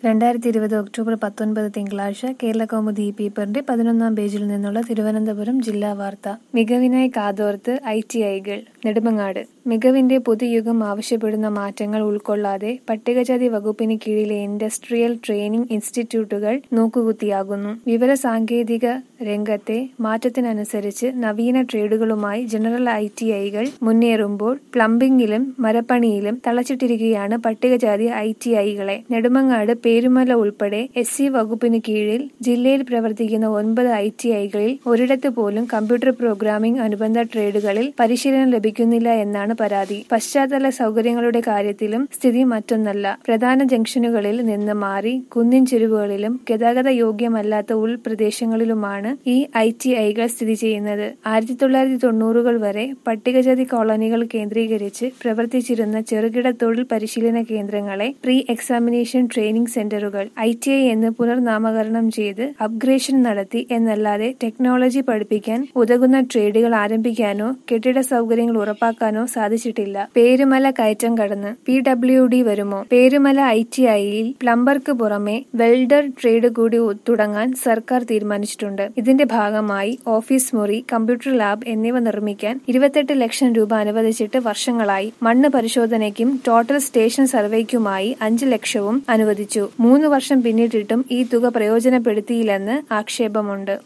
രണ്ടായിരത്തി ഇരുപത് ഒക്ടോബർ പത്തൊൻപത് തിങ്കളാഴ്ച കേരളകൗമുദി പേപ്പറിന്റെ പതിനൊന്നാം പേജിൽ നിന്നുള്ള തിരുവനന്തപുരം ജില്ലാ വാർത്ത മികവിനായി കാതോർത്ത് ഐ ടി ഐകൾ നെടുമങ്ങാട് മികവിന്റെ പുതുയുഗം ആവശ്യപ്പെടുന്ന മാറ്റങ്ങൾ ഉൾക്കൊള്ളാതെ പട്ടികജാതി വകുപ്പിന് കീഴിലെ ഇൻഡസ്ട്രിയൽ ട്രെയിനിംഗ് ഇൻസ്റ്റിറ്റ്യൂട്ടുകൾ നോക്കുകുത്തിയാകുന്നു വിവര സാങ്കേതിക രംഗത്തെ മാറ്റത്തിനനുസരിച്ച് നവീന ട്രേഡുകളുമായി ജനറൽ ഐ ടി ഐകൾ മുന്നേറുമ്പോൾ പ്ലംബിംഗിലും മരപ്പണിയിലും തളച്ചിട്ടിരിക്കുകയാണ് പട്ടികജാതി ഐ ടി ഐകളെ നെടുമങ്ങാട് പേരുമല ഉൾപ്പെടെ എസ് സി വകുപ്പിന് കീഴിൽ ജില്ലയിൽ പ്രവർത്തിക്കുന്ന ഒൻപത് ഐ ടി ഐകളിൽ ഒരിടത്ത് പോലും കമ്പ്യൂട്ടർ പ്രോഗ്രാമിംഗ് അനുബന്ധ ട്രേഡുകളിൽ പരിശീലനം ലഭിക്കുന്നില്ല എന്നാണ് പരാതി പശ്ചാത്തല സൗകര്യങ്ങളുടെ കാര്യത്തിലും സ്ഥിതി മറ്റൊന്നല്ല പ്രധാന ജംഗ്ഷനുകളിൽ നിന്ന് മാറി കുന്നിൻ ചെരുവുകളിലും ഗതാഗത യോഗ്യമല്ലാത്ത ഉൾപ്രദേശങ്ങളിലുമാണ് ഈ ഐ ടി ഐകൾ സ്ഥിതി ചെയ്യുന്നത് ആയിരത്തി തൊള്ളായിരത്തി തൊണ്ണൂറുകൾ വരെ പട്ടികജാതി കോളനികൾ കേന്ദ്രീകരിച്ച് പ്രവർത്തിച്ചിരുന്ന ചെറുകിട തൊഴിൽ പരിശീലന കേന്ദ്രങ്ങളെ പ്രീ എക്സാമിനേഷൻ ട്രെയിനിംഗ് സെന്ററുകൾ ഐ ടി ഐ എന്ന് പുനർനാമകരണം ചെയ്ത് അപ്ഗ്രേഷൻ നടത്തി എന്നല്ലാതെ ടെക്നോളജി പഠിപ്പിക്കാൻ ഉതകുന്ന ട്രേഡുകൾ ആരംഭിക്കാനോ കെട്ടിട സൗകര്യങ്ങൾ ഉറപ്പാക്കാനോ സാധിച്ചിട്ടില്ല പേരുമല കയറ്റം കടന്ന് പി ഡബ്ല്യു ഡി വരുമോ പേരുമല ഐ ടി ഐയിൽ പ്ലംബർക്ക് പുറമെ വെൽഡർ ട്രേഡ് കൂടി തുടങ്ങാൻ സർക്കാർ തീരുമാനിച്ചിട്ടുണ്ട് ഇതിന്റെ ഭാഗമായി ഓഫീസ് മുറി കമ്പ്യൂട്ടർ ലാബ് എന്നിവ നിർമ്മിക്കാൻ ഇരുപത്തെട്ട് ലക്ഷം രൂപ അനുവദിച്ചിട്ട് വർഷങ്ങളായി മണ്ണ് പരിശോധനയ്ക്കും ടോട്ടൽ സ്റ്റേഷൻ സർവേക്കുമായി അഞ്ച് ലക്ഷവും അനുവദിച്ചു മൂന്ന് വർഷം പിന്നിട്ടിട്ടും ഈ തുക പ്രയോജനപ്പെടുത്തിയില്ലെന്ന് ആക്ഷേപമുണ്ട്